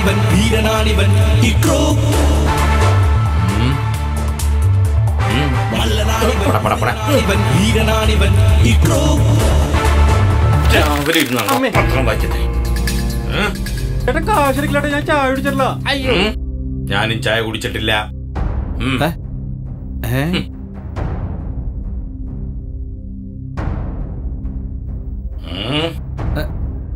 മല്ലനാണിവൻ വീരനാണിവൻ ഇക്രോ മല്ലനാണിവൻ വീരനാണിവൻ ഇക്രോ രാവിലെ ഇരുന്നാണോ പത്രം വായിക്കട്ടെ ചേട്ടാ കാശിരിക്കലാട്ടെ ഞാൻ ചായ കുടിച്ചിട്ടില്ല ഉം. ഞാനും ചായ കുടിച്ചിട്ടില്ല ഉം. ഏ? ഏ? ഉം. ഏ.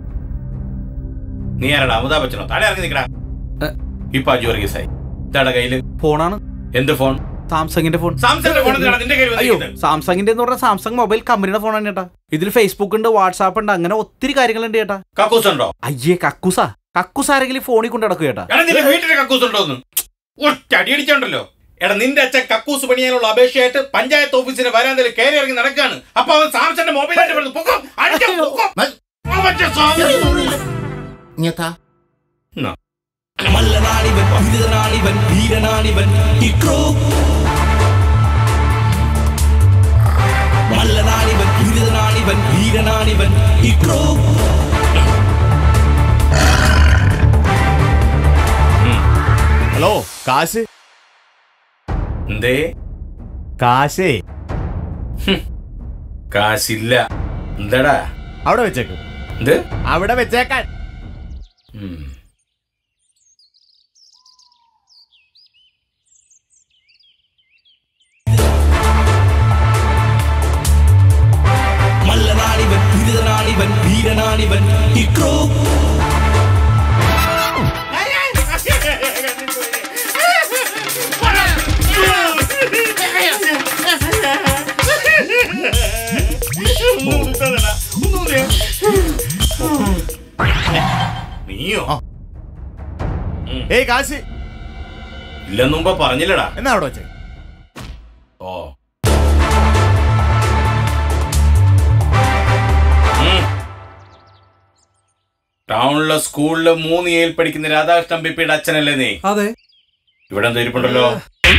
നീ ആരടാ അമിതാഭ് ബച്ചനോ താഴെ ഇറങ്ങി നിക്കടാ ഏ. ഇപ്പൊ അജു വർഗീസായി ഇതാടെ കയ്യില് ഫോണാണ് എന്ത് ഫോൺ സാംസങ്ങിന്റെ ഫോൺ സാംസങ്ങിന്റെ ഫോൺ എന്തിനാണ് നിന്റെ കയ്യിൽ അയ്യോ വന്നിരിക്കുന്നത്? സാംസങ്ങിന്റെ എന്ന് പറഞ്ഞാൽ സാംസങ് മൊബൈൽ കമ്പനിയുടെ ഫോണാണ് ചേട്ടാ ഇതിൽ ഫേസ്ബുക്ക് ഉണ്ട് വാട്സാപ്പ് ഉണ്ട് അങ്ങനെ ഒത്തിരി കാര്യങ്ങളുണ്ട് ചേട്ടാ കക്കൂസ് ഉണ്ടോ അയ്യേ കക്കുസ കക്കുസ് ആരെങ്കിലും ഫോണിൽ കൊണ്ട് നടക്കും ചേട്ടാ എടാ നിന്റെ വീട്ടിലെ കക്കൂസ് ഉണ്ടോന്ന് ഒറ്റ അടി അടിച്ചോണ്ടല്ലോ എടാ നിന്റെ അച്ഛൻ കക്കൂസ് പണിയാനുള്ള അപേക്ഷയായിട്ട് പഞ്ചായത്ത് ഓഫീസിന് വരാന്തയിൽ കയറി ഇറങ്ങി നടക്കാണ് അപ്പൊ അവൻ സാംസന്റെ മൊബൈലായിട്ട് വരുന്നു പൊക്കോ അടിക്കാം, പൊക്കോ. അവന്റെ സാധനം. ഇങ്ങത്താ എന്നാ. മല്ലനാണിവൻ വീരനാണിവൻ വീരനാണിവൻ ഇക്രോ മല്ലനാണിവൻ വീരനാണിവൻ വീരനാണിവൻ ഇക്രോ ഹലോ കാശ് എന്തേ കാശേ കാശില്ല എന്താടാ അവിടെ വെച്ചേക്കും എന്ത് അവിടെ വെച്ചേക്കാൻ ഉം. മല്ലനാണിവൻ വീരനാണിവൻ വീരനാണിവൻ ഇക്രോ നീയോ ഏയ് കാശ് ഇല്ലെന്ന് മുമ്പ് പറഞ്ഞില്ലടാ എന്നാ അവിടെ വെച്ചേ ഓ ഉം. ടൗണിലെ സ്കൂളില് മൂന്ന് ഏൽ പഠിക്കുന്ന രാധാകൃഷ്ണൻ പിപ്പിയുടെ അച്ഛനല്ലേ നീ അതെ ഇവിടെ എന്താ ഇരിപ്പുണ്ടല്ലോ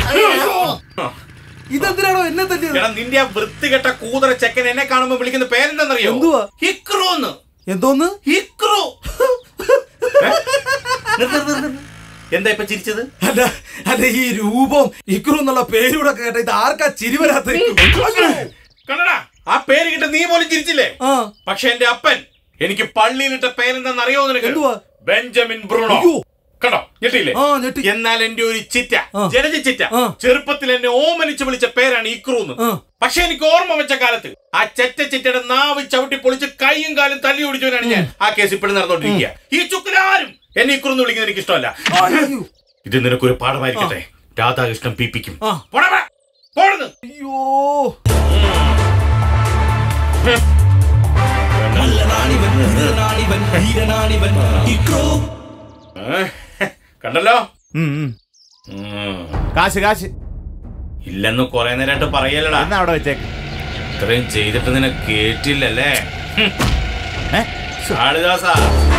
ഇതെന്തിനാണോ എന്നെ തല്ലിയത് എടാ നിന്റെ ആ വൃത്തികെട്ട കൂതറ ചെക്കൻ എന്നെ കാണുമ്പോ വിളിക്കുന്ന പേരെന്താന്നറിയോ എന്തുവാ? ഹിക്രു എന്ന് എന്തോന്ന് ഹിക്രു ഏ? നിർത്ത്, നിർത്ത്, നിർത്ത്. എന്താ ഇപ്പൊ ചിരിച്ചത് അല്ല അല്ല ഈ രൂപം ഇക്രു എന്നുള്ള പേരൂടെ കേട്ട ഇത് ആർക്കാ ചിരി വരാത്ത കണ്ടടാ ആ പേര് കിട്ട നീ പോലും ചിരിച്ചില്ലേ ആ പക്ഷെ എന്റെ അപ്പൻ എനിക്ക് പള്ളിയിലിട്ട പേരെന്താന്ന് അറിയോ നിനക്ക് എന്തുവാ? ബെഞ്ചമിൻ ബ്രൂണോ അയ്യോ. കണ്ടോ ഞെട്ടിയില്ലേ ആ ഞെട്ടി എന്നാൽ എന്റെ ഒരു ചിറ്റ ആ. ജലജ ചിറ്റ ആ. ചെറുപ്പത്തിൽ എന്നെ ഓമനിച്ച് വിളിച്ച പേരാണ് ഇക്രൂന്ന് ആ. പക്ഷെ എനിക്ക് ഓർമ്മ വെച്ച കാലത്ത് ആ ചെറ്റ ചിറ്റയുടെ നാവ് ചവിട്ടി പൊളിച്ച് കൈയും കാലും തല്ലി ഓടിച്ചവനാണ് ഞാൻ ആ കേസ് ഇപ്പോഴും നടന്നുകൊണ്ടിരിക്കുക ഈ ചുക്കിലാരും എന്നെ ഇക്രൂന്ന് വിളിക്കുന്നത് എനിക്ക് ഇഷ്ടമല്ല അയ്യോ. ഇത് നിനക്കൊരു പാഠമായിരിക്കട്ടെ രാധാകൃഷ്ണൻ പിപ്പിക്കും ആ. പോടാ പോടുന്നു അയ്യോ മല്ലനാണിവൻ വീരനാണിവൻ വീരനാണിവൻ ഇക്രോ കണ്ടല്ലോ ഉം, ഉം. ഉം. കാശ് കാശ് ഇല്ലെന്ന് കൊറേ നേരമായിട്ട് പറയലടാ എന്നാ അവിടെ വെച്ചേക്ക് ഇത്രയും ചെയ്തിട്ട് നിന്നെ കേട്ടില്ലല്ലേ ഏ? കാളിദാസ